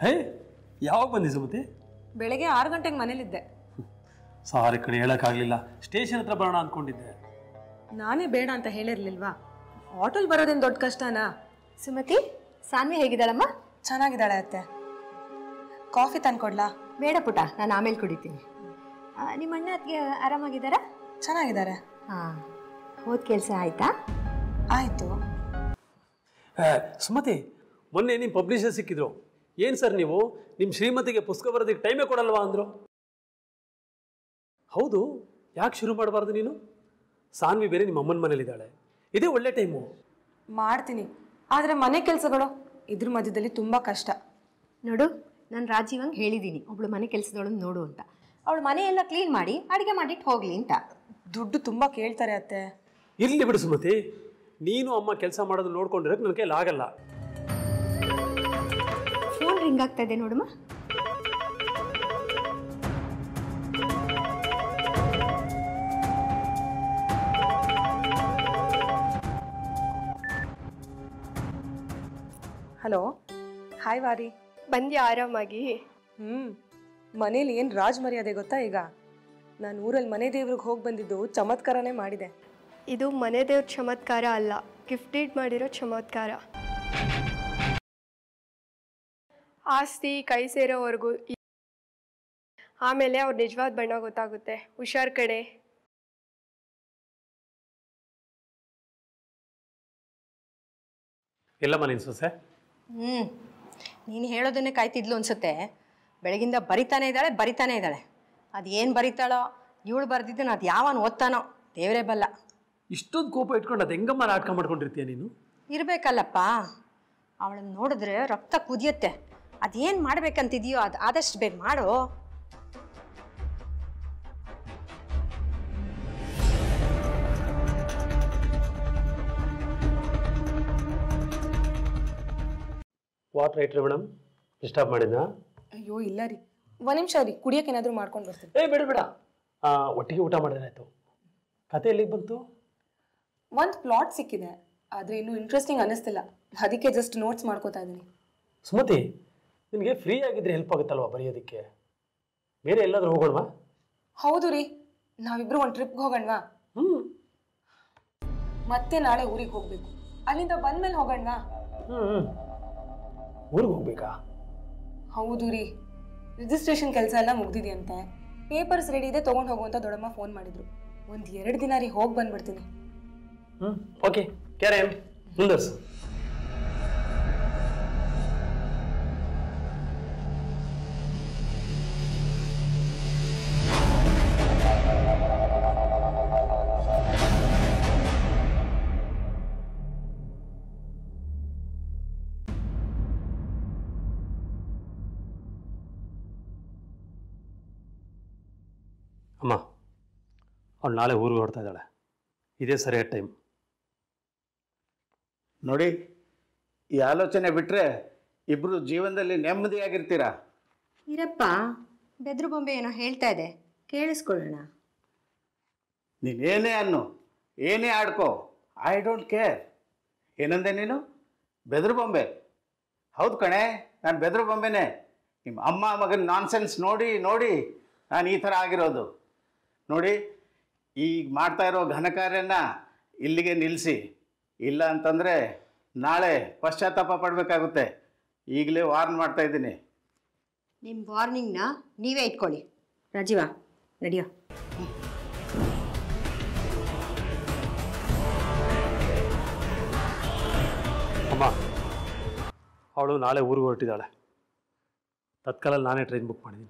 ಹೇ ಯಾವಾಗ ಬಂದಿ ಸುಮತಿ ಬೆಳಗ್ಗೆ ಆರು ಗಂಟೆಗೆ ಮನೇಲಿದ್ದೆ ಸಾರಿ ಕಣೆ ಹೇಳೋಕ್ಕಾಗಲಿಲ್ಲ ಸ್ಟೇಷನ್ ಹತ್ರ ಬರೋಣ ಅಂದ್ಕೊಂಡಿದ್ದೆ ನಾನೇ ಬೇಡ ಅಂತ ಹೇಳಿರ್ಲಿಲ್ವಾ ಆಟೋಲ್ ಬರೋದೇನು ದೊಡ್ಡ ಕಷ್ಟನಾ ಸುಮತಿ ಸಾನ್ವಿ ಹೇಗಿದ್ದಾಳಮ್ಮ ಚೆನ್ನಾಗಿದ್ದಾಳೆ ಅತ್ತೆ ಕಾಫಿ ತಂದ್ಕೊಡ್ಲಾ ಬೇಡ ಪುಟ ನಾನು ಆಮೇಲೆ ಕುಡಿತೀನಿ ಆ, ನಿಮ್ಮ ಅಣ್ಣ ಅದಕ್ಕೆ ಆರಾಮಾಗಿದ್ದಾರಾ ಚೆನ್ನಾಗಿದ್ದಾರೆ ಹಾಂ ಹೋದ ಕೆಲಸ ಆಯ್ತಾ ಆಯಿತು ಏ, ಸುಮತಿ ಮೊನ್ನೆ ನಿಮ್ಮ ಪಬ್ಲಿಷರ್ ಸಿಕ್ಕಿದ್ರು ಏನು ಸರ್ ನೀವು ನಿಮ್ಮ ಶ್ರೀಮತಿಗೆ ಪುಸ್ತಕ ಬರೋದಕ್ಕೆ ಟೈಮೇ ಕೊಡಲ್ವಾ ಅಂದರು ಹೌದು ಯಾಕೆ ಶುರು ಮಾಡಬಾರ್ದು ನೀನು ಸಾನ್ವಿ ಬೇರೆ ನಿಮ್ಮ ಅಮ್ಮನ ಮನೇಲಿದ್ದಾಳೆ ಇದೇ ಒಳ್ಳೆ ಟೈಮು ಮಾಡ್ತೀನಿ ಆದರೆ ಮನೆ ಕೆಲಸಗಳು ಇದ್ರ ಮಧ್ಯದಲ್ಲಿ ತುಂಬ ಕಷ್ಟ ನೋಡು ನಾನು ರಾಜೀವಂಗೆ ಹೇಳಿದ್ದೀನಿ ಒಬ್ಳು ಮನೆ ಕೆಲಸದೊಳಗೆ ನೋಡು ಅಂತ ಅವಳು ಮನೆ ಎಲ್ಲ ಕ್ಲೀನ್ ಮಾಡಿ ಅಡುಗೆ ಮಾಡಿಟ್ಟು ಹೋಗ್ಲಿ ಅಂತ ದುಡ್ಡು ತುಂಬ ಕೇಳ್ತಾರೆ ಅತ್ತೆ ಇರ್ಲಿ ಬಿಡು ಸುಮತಿ ನೀನು ಅಮ್ಮ ಕೆಲಸ ಮಾಡೋದು ನೋಡ್ಕೊಂಡಿರೋಕೆ ನನ್ನ ಕೈಲಿ ಆಗಲ್ಲ ಫೋನ್ ರಿಂಗ್ ಆಗ್ತಾ ಇದೆ ನೋಡಮ್ಮ ಹಲೋ ಹಾಯ್ ವಾರಿ ಬಂದ್ಯಾ ಆರಾಮಾಗಿ ಹ್ಞೂ ಮನೇಲಿ ಏನು ರಾಜ್ ಮರ್ಯಾದೆ ಗೊತ್ತಾ ಈಗ ನಾನು ಊರಲ್ಲಿ ಮನೆ ದೇವ್ರಿಗೆ ಹೋಗಿ ಬಂದಿದ್ದು ಚಮತ್ಕಾರನೇ ಮಾಡಿದೆ ಇದು ಮನೆ ದೇವ್ರ ಚಮತ್ಕಾರ ಅಲ್ಲ ಗಿಫ್ಟೆಡ್ ಮಾಡಿರೋ ಚಮತ್ಕಾರ ಆಸ್ತಿ ಕೈ ಸೇರೋವರೆಗೂ ಈ- ಆಮೇಲೆ ಅವ್ರ ನಿಜವಾದ ಬಣ್ಣ ಗೊತ್ತಾಗುತ್ತೆ ಹುಷಾರ್ ಕಡೆ ಎಲ್ಲಮ್ಮ ನೀನು ಸೊಸೆ ಹ್ಞೂ ನೀನು ಹೇಳೋದನ್ನೇ ಕಾಯ್ತಿದ್ಲು ಅನ್ಸುತ್ತೆ ಬೆಳಗಿಂದ ಬರಿತಾನೆ ಇದ್ದಾಳೆ ಬರಿತಾನೆ ಇದ್ದಾಳೆ ಅದು ಏನು ಬರಿತಾಳೋ ಇವಳು ಬರೆದಿದ್ದನ್ನು ಅದು ಯಾವನು ಓದ್ತಾನೋ ದೇವರೇ ಬಲ್ಲ ಇಷ್ಟೊಂದು ಕೋಪ ಇಟ್ಕೊಂಡು ಅದು ಹೆಂಗಮ್ಮ ನಾಟಕ ಮಾಡ್ಕೊಂಡಿರ್ತೀಯ ನೀನು ಇರಬೇಕಲ್ಲಪ್ಪ ಅವಳನ್ನ ನೋಡಿದ್ರೆ ರಕ್ತ ಕುದಿಯತ್ತೆ ಅದೇನು ಮಾಡ್ಬೇಕಂತಿದೆಯೋ ಅದು ಆದಷ್ಟು ಬೇಗ ಮಾಡು ವಾಟ್ ರೈಟ್ರಿ ಮೇಡಮ್ ಡಿಸ್ಟರ್ಬ್ ಮಾಡಿದ್ನಾ ಅಯ್ಯೋ ಇಲ್ಲ ರೀ ಒಂದು ನಿಮಿಷ ರೀ ಕುಡಿಯೋಕೆ ಏನಾದರೂ ಮಾಡ್ಕೊಂಡು ಬರ್ತೀನಿ ಏ ಬೇಡ ಬೇಡ ಆ, ಒಟ್ಟಿಗೆ ಊಟ ಮಾಡಿದ್ರೆ ಆಯಿತು ಕತೆ ಎಲ್ಲಿಗೆ ಬಂತು ಒಂದು ಪ್ಲಾಟ್ ಸಿಕ್ಕಿದೆ ಆದರೆ ಇನ್ನೂ ಇಂಟ್ರೆಸ್ಟಿಂಗ್ ಅನ್ನಿಸ್ತಿಲ್ಲ ಅದಕ್ಕೆ ಜಸ್ಟ್ ನೋಟ್ಸ್ ಮಾಡ್ಕೋತಾ ಇದ್ದೀನಿ ಸುಮತಿ ನಿನಗೆ ಫ್ರೀ ಆಗಿದ್ರೆ ಹೆಲ್ಪ್ ಆಗುತ್ತಲ್ವಾ ಬರೆಯೋದಕ್ಕೆ ಬೇರೆ ಎಲ್ಲಾದ್ರೂ ಹೋಗೋಣವಾ ಹೌದು ರೀ ನಾವಿಬ್ರು ಒಂದು ಟ್ರಿಪ್ಗೆ ಹೋಗೋಣವಾ ಹ್ಞೂ ಮತ್ತೆ ನಾಳೆ ಊರಿಗೆ ಹೋಗ್ಬೇಕು ಅಲ್ಲಿಂದ ಬಂದ್ಮೇಲೆ ಹೋಗೋಣವಾ ಹ್ಞೂ ಹ್ಞೂ ಊರಿಗೆ ಹೋಗ್ಬೇಕಾ ಹೌದು ರೀ ರಿಜಿಸ್ಟ್ರೇಷನ್ ಕೆಲಸ ಎಲ್ಲ ಮುಗ್ದಿದೆಯಂತೆ ಪೇಪರ್ಸ್ ರೆಡಿ ಇದೆ ತೊಗೊಂಡು ಹೋಗುವಂತ ದೊಡ್ಡಮ್ಮ ಫೋನ್ ಮಾಡಿದ್ರು ಒಂದು ಎರಡು ದಿನ ರೀ ಹೋಗಿ ಬಂದ್ಬಿಡ್ತೀನಿ ಹ್ಞೂ ಓಕೆ ಕ್ಯಾರೆ ಮುಂದರ್ಸು ಅಮ್ಮ ಅವಳು ನಾಳೆ ಊರಿಗೆ ಹೊರಡ್ತಾ ಇದ್ದಾಳೆ ಇದೇ ಸರಿಯಾದ ಟೈಮ್ ನೋಡಿ ಈ ಆಲೋಚನೆ ಬಿಟ್ಟರೆ ಇಬ್ಬರು ಜೀವನದಲ್ಲಿ ನೆಮ್ಮದಿಯಾಗಿರ್ತೀರಾ ಇರಪ್ಪ ಬೆದ್ರು ಬೊಂಬೆ ಏನೋ ಹೇಳ್ತಾ ಇದೆ ಕೇಳಿಸ್ಕೊಳ್ಳೋಣ ನೀನೇನೇ ಅನ್ನು ಏನೇ ಆಡ್ಕೋ ಐ ಡೋಂಟ್ ಕೇರ್ ಏನಂದೆ ನೀನು ಬೆದರು ಬೊಂಬೆ ಹೌದು ಕಣೆ ನಾನು ಬೆದರು ಬೊಂಬೆನೇ ನಿಮ್ಮ ಅಮ್ಮ ಮಗನ ನಾನ್ಸೆನ್ಸ್ ನೋಡಿ ನೋಡಿ ನಾನು ಈ ಥರ ಆಗಿರೋದು ನೋಡಿ ಈಗ ಮಾಡ್ತಾ ಇರೋ ಘನಕಾರ್ಯನ ಇಲ್ಲಿಗೆ ನಿಲ್ಲಿಸಿ ಇಲ್ಲ ಅಂತಂದರೆ ನಾಳೆ ಪಶ್ಚಾತ್ತಾಪ ಪಡಬೇಕಾಗುತ್ತೆ ಈಗಲೇ ವಾರ್ನ್ ಮಾಡ್ತಾ ಇದ್ದೀನಿ ನಿಮ್ಮ ವಾರ್ನಿಂಗ್ನ ನೀವೇ ಇಟ್ಕೊಳ್ಳಿ ರಾಜೀವ ನಡಿಯೋ ಅಮ್ಮ ಅವಳು ನಾಳೆ ಊರಿಗೆ ಹೊರಟಿದ್ದಾಳೆ ತತ್ಕಾಲಲ್ಲಿ ನಾನೇ ಟ್ರೈನ್ ಬುಕ್ ಮಾಡಿದ್ದೀನಿ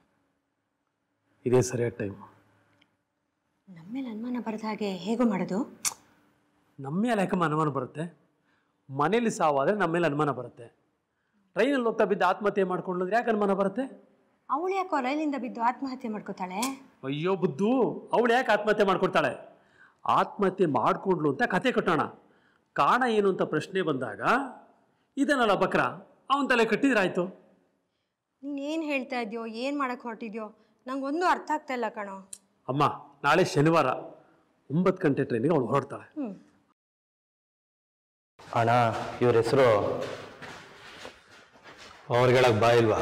ಇದೇ ಸರಿಯಾದ ಟೈಮ್ ನಮ್ಮ ಮೇಲೆ ಅನುಮಾನ ಬರದ ಹಾಗೆ ಹೇಗೋ ಮಾಡೋದು ನಮ್ಮ ಮೇಲೆ ಯಾಕಮ್ಮ ಅನುಮಾನ ಬರುತ್ತೆ ಮನೇಲಿ ಸಾವಾದರೆ ನಮ್ಮ ಮೇಲೆ ಅನುಮಾನ ಬರುತ್ತೆ ಟ್ರೈನಲ್ಲಿ ಹೋಗ್ತಾ ಬಿದ್ದು ಆತ್ಮಹತ್ಯೆ ಮಾಡ್ಕೊಂಡ್ರೆ ಯಾಕೆ ಅನುಮಾನ ಬರುತ್ತೆ ಅವಳು ಯಾಕೋ ರೈಲಿಂದ ಬಿದ್ದು ಆತ್ಮಹತ್ಯೆ ಮಾಡ್ಕೋತಾಳೆ ಅಯ್ಯೋ ಬುದ್ದು ಅವಳು ಯಾಕೆ ಆತ್ಮಹತ್ಯೆ ಮಾಡ್ಕೊಳ್ತಾಳೆ ಆತ್ಮಹತ್ಯೆ ಮಾಡ್ಕೊಂಡ್ಲು ಅಂತ ಕತೆ ಕಟ್ಟೋಣ ಕಾರಣ ಏನು ಅಂತ ಪ್ರಶ್ನೆ ಬಂದಾಗ ಇದನ್ನಲ್ಲ ಬಕ್ರ ಅವನ ತಲೆ ಕಟ್ಟಿದ್ರಾಯ್ತು ನೀನು ಏನು ಹೇಳ್ತಾ ಇದೆಯೋ ಏನು ಮಾಡಕ್ಕೆ ಹೊರಟಿದ್ಯೋ ನಂಗೊಂದು ಅರ್ಥ ಆಗ್ತಾ ಇಲ್ಲ ಕಣೋ ಅಮ್ಮ ನಾಳೆ ಶನಿವಾರ ಒಂಬತ್ತು ಗಂಟೆ ಟ್ರೈನಿಗೆ ಅವಳು ಹೊರಡ್ತಾಳೆ ಅಣ್ಣ ಇವ್ರ ಹೆಸರು ಅವ್ರಿಗೆ ಹೇಳಕ್ ಬಾ ಇಲ್ವಾ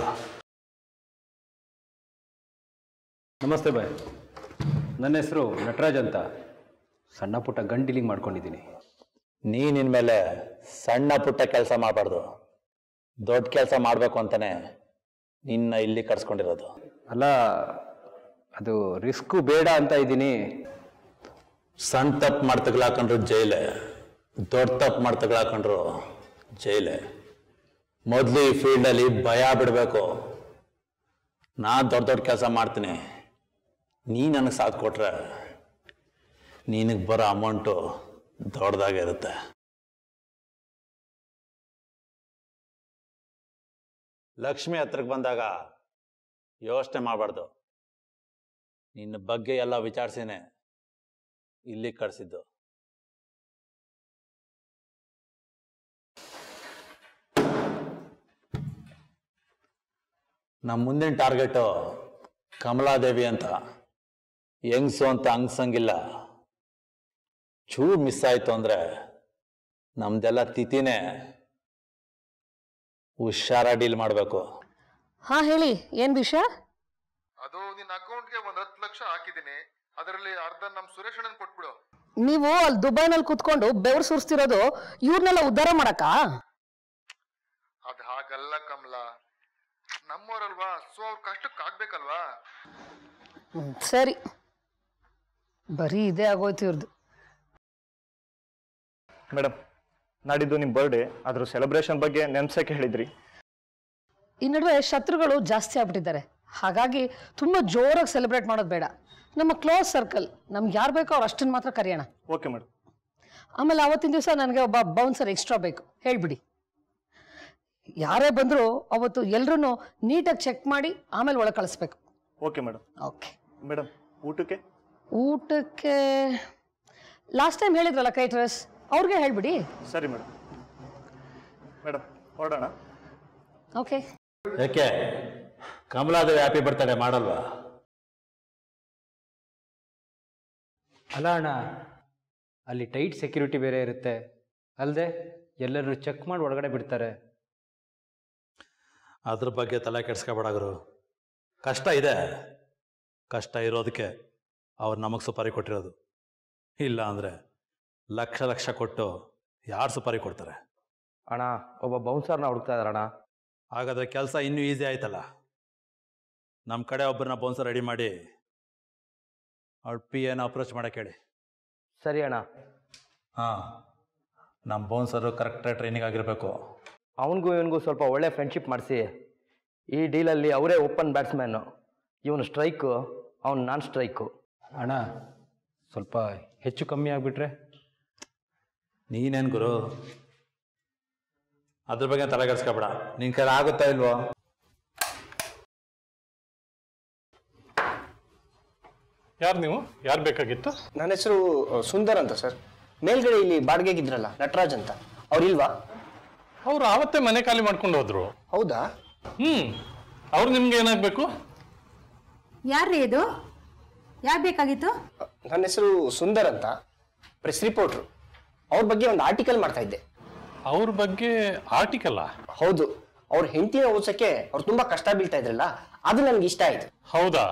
ನಮಸ್ತೆ ಬಾಯ್ ನನ್ನ ಹೆಸರು ನಟರಾಜ್ ಅಂತ ಸಣ್ಣ ಪುಟ್ಟ ಗನ್ ಡೀಲಿಂಗ್ ಮಾಡ್ಕೊಂಡಿದ್ದೀನಿ ನೀನ್ ಇನ್ಮೇಲೆ ಸಣ್ಣ ಪುಟ್ಟ ಕೆಲಸ ಮಾಡಬಾರ್ದು ದೊಡ್ಡ ಕೆಲಸ ಮಾಡಬೇಕು ಅಂತಾನೆ ನಿನ್ನ ಇಲ್ಲಿ ಕರ್ಸ್ಕೊಂಡಿರೋದು ಅಲ್ಲ ಅದು ರಿಸ್ಕು ಬೇಡ ಅಂತ ಇದ್ದೀನಿ ಸಣ್ಣ ತಪ್ಪು ಮಾಡಿ ತಗಲಾಕೊಂಡ್ರು ಜೈಲೆ ದೊಡ್ಡ ತಪ್ಪು ಮಾಡಿ ತಗಲಾಕೊಂಡ್ರು ಜೈಲೆ ಮೊದಲು ಈ ಫೀಲ್ಡಲ್ಲಿ ಭಯ ಬಿಡಬೇಕು ನಾ ದೊಡ್ಡ ದೊಡ್ಡ ಕೆಲಸ ಮಾಡ್ತೀನಿ ನೀ ನನಗೆ ಸಾಥ್ ಕೊಟ್ರೆ ನಿನಗೆ ಬರೋ ಅಮೌಂಟು ದೊಡ್ಡದಾಗೆ ಇರುತ್ತೆ ಲಕ್ಷ್ಮಿ ಹತ್ರಕ್ಕೆ ಬಂದಾಗ ಯೋಚನೆ ಮಾಡಬಾರ್ದು ನಿನ್ನ ಬಗ್ಗೆ ಎಲ್ಲ ವಿಚಾರಿಸಿನೇ ಇಲ್ಲಿ ಕಳಿಸಿದ್ದು ನಮ್ಮ ಮುಂದಿನ ಟಾರ್ಗೆಟು ಕಮಲಾದೇವಿ ಅಂತ ಹೆಂಗ್ಸು ಅಂತ ಹಂಗ್ಸಂಗಿಲ್ಲ ಚೂರು ಮಿಸ್ ಆಯ್ತು ಅಂದ್ರೆ ನಮ್ದೆಲ್ಲ ತಿಥಿನೇ ಹುಷಾರ ಡೀಲ್ ಮಾಡಬೇಕು ಹಾ ಹೇಳಿ ಏನ್ ವಿಷಯ ಅದು ನಿನ್ನ ಅಕೌಂಟ್ಗೆ ಒಂದ್ ಹತ್ತು ಲಕ್ಷ ಹಾಕಿದ್ದೀನಿ ಅದರಲ್ಲಿ ಅರ್ಧ ನಮ್ ಸುರೇಶ್ ಅಣ್ಣನ್ ಕೊಟ್ಬಿಡು ನೀವು ಅಲ್ಲಿ ದುಬೈನಲ್ಲಿ ಕುತ್ಕೊಂಡು ಬೆವ್ರು ಸುರಿಸ್ತಿರೋದು ಇವ್ರನ್ನೆಲ್ಲ ಉದ್ಧಾರ ಮಾಡಕ್ಕಾ ಅದ್ ಹಾಗಲ್ಲ ಕಮಲ ನಮ್ಮೋರಲ್ವಾ ಸೊ ಅವ್ರ ಕಷ್ಟಕ್ಕೆ ಆಗ್ಬೇಕಲ್ವಾ ಹ್ಮ್, ಸರಿ ಬರೀ ಇದೇ ಆಗೋಯ್ತು ಇವ್ರದ್ದು ಮೇಡಮ್ ನಾಡಿದ್ದು ನಿಮ್ಮ ಬರ್ಡೇ ಅದ್ರ ಸೆಲೆಬ್ರೇಷನ್ ಬಗ್ಗೆ ನೆನ್ಸಕ್ಕೆ ಹೇಳಿದ್ರಿ ಈ ನಡುವೆ ಶತ್ರುಗಳು ಜಾಸ್ತಿ ಆಗ್ಬಿಟ್ಟಿದ್ದಾರೆ ಹಾಗಾಗಿ ತುಂಬ ಜೋರಾಗಿ ಸೆಲೆಬ್ರೇಟ್ ಮಾಡೋದು ಬೇಡ ನಮ್ಮ ಕ್ಲೋಸ್ ಸರ್ಕಲ್ ನಮ್ಗೆ ಯಾರು ಬೇಕೋ ಅವ್ರು ಅಷ್ಟನ್ನು ಮಾತ್ರ ಕರೆಯೋಣ ಓಕೆ ಮೇಡಮ್ ಆಮೇಲೆ ಅವತ್ತಿನ ದಿವಸ ನನಗೆ ಒಬ್ಬ ಬೌನ್ಸರ್ ಎಕ್ಸ್ಟ್ರಾ ಬೇಕು ಹೇಳ್ಬಿಡಿ ಯಾರೇ ಬಂದರೂ ಅವತ್ತು ಎಲ್ಲರೂ ನೀಟಾಗಿ ಚೆಕ್ ಮಾಡಿ ಆಮೇಲೆ ಒಳಗೆ ಕಳಿಸ್ಬೇಕು ಓಕೆ ಮೇಡಮ್ ಓಕೆ ಮೇಡಮ್ ಊಟಕ್ಕೆ ಊಟಕ್ಕೆ ಲಾಸ್ಟ್ ಟೈಮ್ ಹೇಳಿದ್ರಲ್ಲ ಕೈಟ್ರಸ್ ಅವ್ರಿಗೆ ಹೇಳ್ಬಿಡಿ ಸರಿ ಮೇಡಮ್ ಮೇಡಮ್ ಹೊರಡೋಣ ಓಕೆ ಯಾಕೆ ಕಮಲಾದೇವಿ ಹ್ಯಾಪಿ ಬರ್ತಡೇ ಮಾಡಲ್ವಾ ಅಲ್ಲ ಅಣ್ಣ ಅಲ್ಲಿ ಟೈಟ್ ಸೆಕ್ಯೂರಿಟಿ ಬೇರೆ ಇರುತ್ತೆ ಅಲ್ಲದೆ ಎಲ್ಲರೂ ಚೆಕ್ ಮಾಡಿ ಒಳಗಡೆ ಬಿಡ್ತಾರೆ ಅದ್ರ ಬಗ್ಗೆ ತಲೆ ಕೆಡ್ಸ್ಕೊಬೇಡಾಗರು ಕಷ್ಟ ಇದೆ ಕಷ್ಟ ಇರೋದಕ್ಕೆ ಅವ್ರು ನಮಗೆ ಸುಪಾರಿ ಕೊಟ್ಟಿರೋದು ಇಲ್ಲ ಅಂದರೆ ಲಕ್ಷ ಲಕ್ಷ ಕೊಟ್ಟು ಯಾರು ಸುಪಾರಿ ಕೊಡ್ತಾರೆ ಅಣ್ಣ ಒಬ್ಬ ಬೌನ್ಸರ್ನ ಹುಡುಕ್ತಾ ಇದಾರಣ್ಣ ಹಾಗಾದ್ರೆ ಕೆಲಸ ಇನ್ನೂ ಈಸಿ ಆಯ್ತಲ್ಲ ನಮ್ಮ ಕಡೆ ಒಬ್ಬರನ್ನ ಬೌನ್ಸ ರೆಡಿ ಮಾಡಿ ಅವ್ರ ಪಿ ಎನ ಅಪ್ರೋಚ್ ಮಾಡಕ್ಕೆ ಹೇಳಿ ಸರಿ ಅಣ್ಣ ಹಾಂ ನಮ್ಮ ಬೌನ್ಸರು ಕರೆಕ್ಟಾಗಿ ಟ್ರೈನಿಂಗ್ ಆಗಿರಬೇಕು ಅವನಿಗೂ ಇವನಿಗೂ ಸ್ವಲ್ಪ ಒಳ್ಳೆ ಫ್ರೆಂಡ್ಶಿಪ್ ಮಾಡಿಸಿ ಈ ಡೀಲಲ್ಲಿ ಅವರೇ ಓಪನ್ ಬ್ಯಾಟ್ಸ್ಮ್ಯಾನು ಇವನು ಸ್ಟ್ರೈಕು ಅವ್ನು ನಾನ್ ಸ್ಟ್ರೈಕು ಅಣ್ಣ ಸ್ವಲ್ಪ ಹೆಚ್ಚು ಕಮ್ಮಿ ಆಗಿಬಿಟ್ರೆ ನೀನೇನು ಗುರು ಅದ್ರ ಬಗ್ಗೆ ತಲೆ ಕೆಡ್ಸ್ಕೊಬೇಡ ನಿನ್ ಕೈಲಿ ಆಗುತ್ತಾ ಇಲ್ವೋ ಯಾರು ನೀವು ಯಾರು ಬೇಕಾಗಿತ್ತು ನನ್ನ ಹೆಸರು ಸುಂದರ್ ಅಂತ ಸರ್ ಮೇಲ್ಗಡೆ ಇಲ್ಲಿ ಬಾಡಿಗೆಗಿದ್ರಲ್ಲ ನಟರಾಜ್ ಅಂತ ಅವ್ರಿಲ್ವಾ ಅವ್ರು ಆವತ್ತೇ ಮನೆ ಖಾಲಿ ಮಾಡ್ಕೊಂಡು ಹೋದ್ರು ಹೌದಾ ಹ್ಮ್ ಅವ್ರು ನಿಮ್ಗೆ ಏನಾಗಬೇಕು ಯಾರ್ರೀ ಇದು ಯಾರು ಬೇಕಾಗಿತ್ತು ನನ್ನ ಹೆಸರು ಸುಂದರ್ ಅಂತ ಪ್ರೆಸ್ ರಿಪೋರ್ಟ್ರು ಅವ್ರ ಬಗ್ಗೆ ಒಂದು ಆರ್ಟಿಕಲ್ ಮಾಡ್ತಾ ಇದ್ದೆ ಅವ್ರ ಬಗ್ಗೆ ಆರ್ಟಿಕಲ್ಲ ಹೌದು ಅವ್ರ ಹೆಂಡತಿನ ಓದ್ಸಕ್ಕೆ ಅವ್ರು ತುಂಬಾ ಕಷ್ಟ ಬೀಳ್ತಾ ಇದ್ರಲ್ಲ ಅದು ನನ್ಗೆ ಇಷ್ಟ ಆಯ್ತು ಹೌದಾ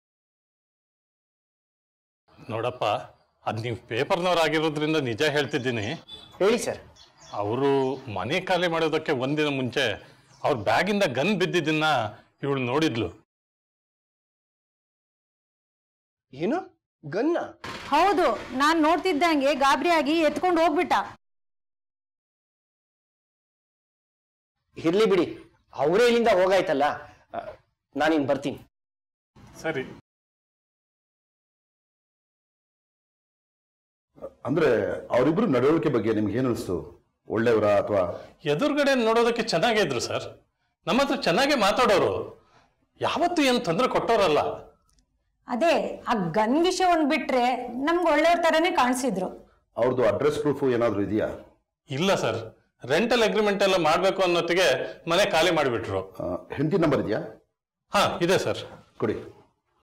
ನೋಡಪ್ಪ ಅದು ನೀವು ಪೇಪರ್ನವ್ರಾಗಿರೋದ್ರಿಂದ ನಿಜ ಹೇಳ್ತಿದ್ದೀನಿ ಹೇಳಿ ಸರ್ ಅವರು ಮನೆ ಖಾಲಿ ಮಾಡೋದಕ್ಕೆ ಒಂದಿನ ಮುಂಚೆ ಅವ್ರ ಬ್ಯಾಗಿಂದ ಗನ್ ಬಿದ್ದಿದ್ದನ್ನ ಇವಳು ನೋಡಿದ್ಲು ಏನು ಗನ್ನ ಹೌದು ನಾನ್ ನೋಡ್ತಿದ್ದಂಗೆ ಗಾಬರಿಯಾಗಿ ಎತ್ಕೊಂಡು ಹೋಗ್ಬಿಟ್ಟ ಇರ್ಲಿ ಬಿಡಿ ಅವರೇ ಇಲ್ಲಿಂದ ಹೋಗಾಯ್ತಲ್ಲ ಆ, ನಾನಿನ್ ಬರ್ತೀನಿ ಸರಿ ಅಂದ್ರೆ ಅವರಿಬ್ರು ನಡವಳಿಕೆ ಬಗ್ಗೆ ನಿಮ್ಗೆ ಏನು ಅನಿಸ್ತು ಒಳ್ಳೆಯವರ ಅಥವಾ ಎದುರುಗಡೆ ನೋಡೋದಕ್ಕೆ ಚೆನ್ನಾಗೇ ಇದ್ರು ಸರ್ ನಮ್ಮ ಹತ್ರ ಚೆನ್ನಾಗೇ ಮಾತಾಡೋರು ಯಾವತ್ತೂ ಏನು ತೊಂದರೆ ಕೊಟ್ಟೋರಲ್ಲ ಅದೇ ಆ ಗನ್ ವಿಷಯ ಒಂದ್ ಬಿಟ್ರೆ ನಮ್ಗೆ ಒಳ್ಳೆಯವ್ರ ತರನೇ ಕಾಣಿಸಿದ್ರು ಅವ್ರದ್ದು ಅಡ್ರೆಸ್ ಪ್ರೂಫು ಏನಾದರೂ ಇದೆಯಾ ಇಲ್ಲ ಸರ್ ರೆಂಟಲ್ ಅಗ್ರಿಮೆಂಟ್ ಎಲ್ಲ ಮಾಡಬೇಕು ಅನ್ನೋತ್ತಿಗೆ ಮನೆ ಖಾಲಿ ಮಾಡಿಬಿಟ್ರು ಹೆಂಡತಿ ನಂಬರ್ ಇದೆಯಾ ಹಾ ಇದೆ ಸರ್ ಕೊಡಿ